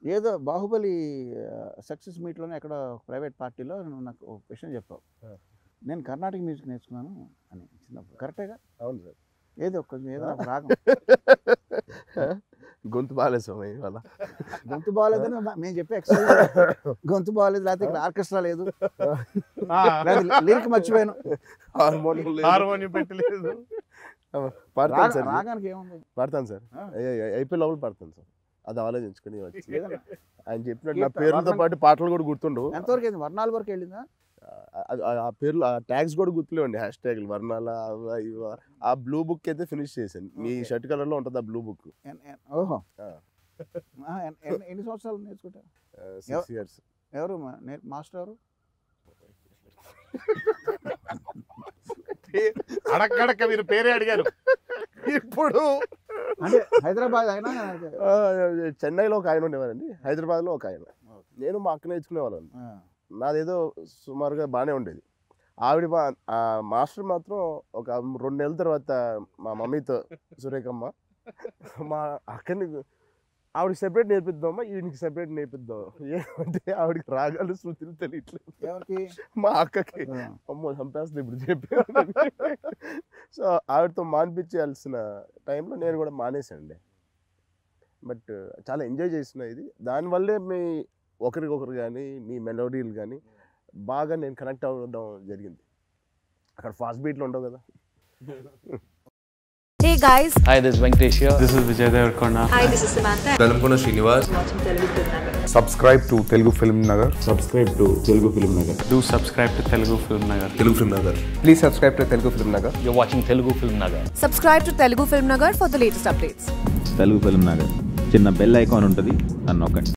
ఏదో బాహుబలి సక్సెస్ మీట్లోనే ఎక్కడ ప్రైవేట్ పార్టీలో నువ్వు నాకు ఒక విషయం చెప్పావు ఆ. నేను కర్ణాటక మ్యూజిక్ నేర్చుకున్నాను అని చిన్నప్పుడు కరెక్టేగా అవును సార్ ఏదో కొంచెం ఏదో ఒక రాగం గొంతు బాగాలేదు స్వామి ఇవాళ గొంతు బాగాలేదని మా- మేము చెప్పే ఎక్సర్సైజ్ గొంతు బాగాలేదు లేకపోతే ఇక్కడ ఆర్కెస్ట్రా లేదు లేకపోతే లిరిక్ మర్చిపోయాను హార్మోనియం లేదు. హార్మోనియం పెట్టలేదు పాడతాను రాగ- సార్ రాగానికి ఏముంది పాడతాను సార్ ఆ. అయిపోయి లోపల పాడతాను సార్ అది ఆలోచించుకుని వచ్చి ఏదన్నా. ఆయన చెప్పినట్టు నా కీర్త- పేర్లతో వర్ణం- పాటు పాటలు కూడా గుర్తుండవు ఎంతవరకు అయింది వర్ణాల వరకు వెళ్ళిందా ఆ- ఆ- ఆ పేర్లు ఆ ట్యాగ్స్ కూడా గుర్తులేవండి హ్యాష్ ట్యాగ్లు వర్ణాల అవ ఇవ ఆ బ్లూ బుక్ అయితే ఫినిష్ చేశాను మీ Okay. షర్ట్ కలర్ లో ఉంటుంది ఆ బ్లూ బుక్ ఎన్- ఎన్- ఓహో ఆ. ఆ, ఎన్- ఎన్- ఎన్ని సంవత్సరాలు నేర్చుకుంటారు సిక్స్ ఇయర్స్ ఎవరు మా- నే- మాస్టర్ ఎవరు అడక్కడక్క మీరు పేరే అడిగారు ఇప్పుడు అంటే హైదరాబాద్ అయినా ఆ, చెన్నైలో ఒక ఆయన ఉండేవారండి హైదరాబాద్లో ఒక ఆయన నేను మా అక్క నేర్చుకునేవాళ్ళం ఆ, నాదేదో సుమారుగా బాగానే ఉండేది ఆవిడ మా ఆ మాస్టర్ మాత్రం ఒక రెండు నెలల తర్వాత మా మమ్మీతో సురేఖమ్మ మా అక్కని ఆవిడకి సెపరేట్ నేర్పిద్దామా ఈయనకి సెపరేట్ నేర్పిద్దాం ఏమంటే ఆవిడకి రాగాలు శృతులు తెలియట్లేదు ఎవరికి మా అక్కకి ఆ, అమ్మో చంపేస్తుంది ఇప్పుడు చెప్పి సో ఆవిడతో మానిపించాల్సిన టైంలో నేను కూడా మానేశానండి బట్ చాలా ఎంజాయ్ చేసిన ఇది దానివల్లే మీ ఒకరికొకరు కానీ మీ మెలోడీలు కానీ బాగా నేను కనెక్ట్ అవ్వడం జరిగింది అక్కడ ఫాస్ట్ బీట్లు ఉండవు కదా Hey guys, Hi, this is Venkatesh here. This is Vijay Devarkonda. hi, this is Samantha. Velankonda Srinivas subscribe to Telugu film Nagar Subscribe to Telugu Film Nagar. Do subscribe to Telugu Film Nagar. Telugu film Nagar please subscribe to Telugu film Nagar You're watching Telugu Film Nagar. Subscribe to Telugu Film Nagar for the latest updates. Telugu film Nagar చిన్న bell icon ఉంటుంది అని నొక్కండి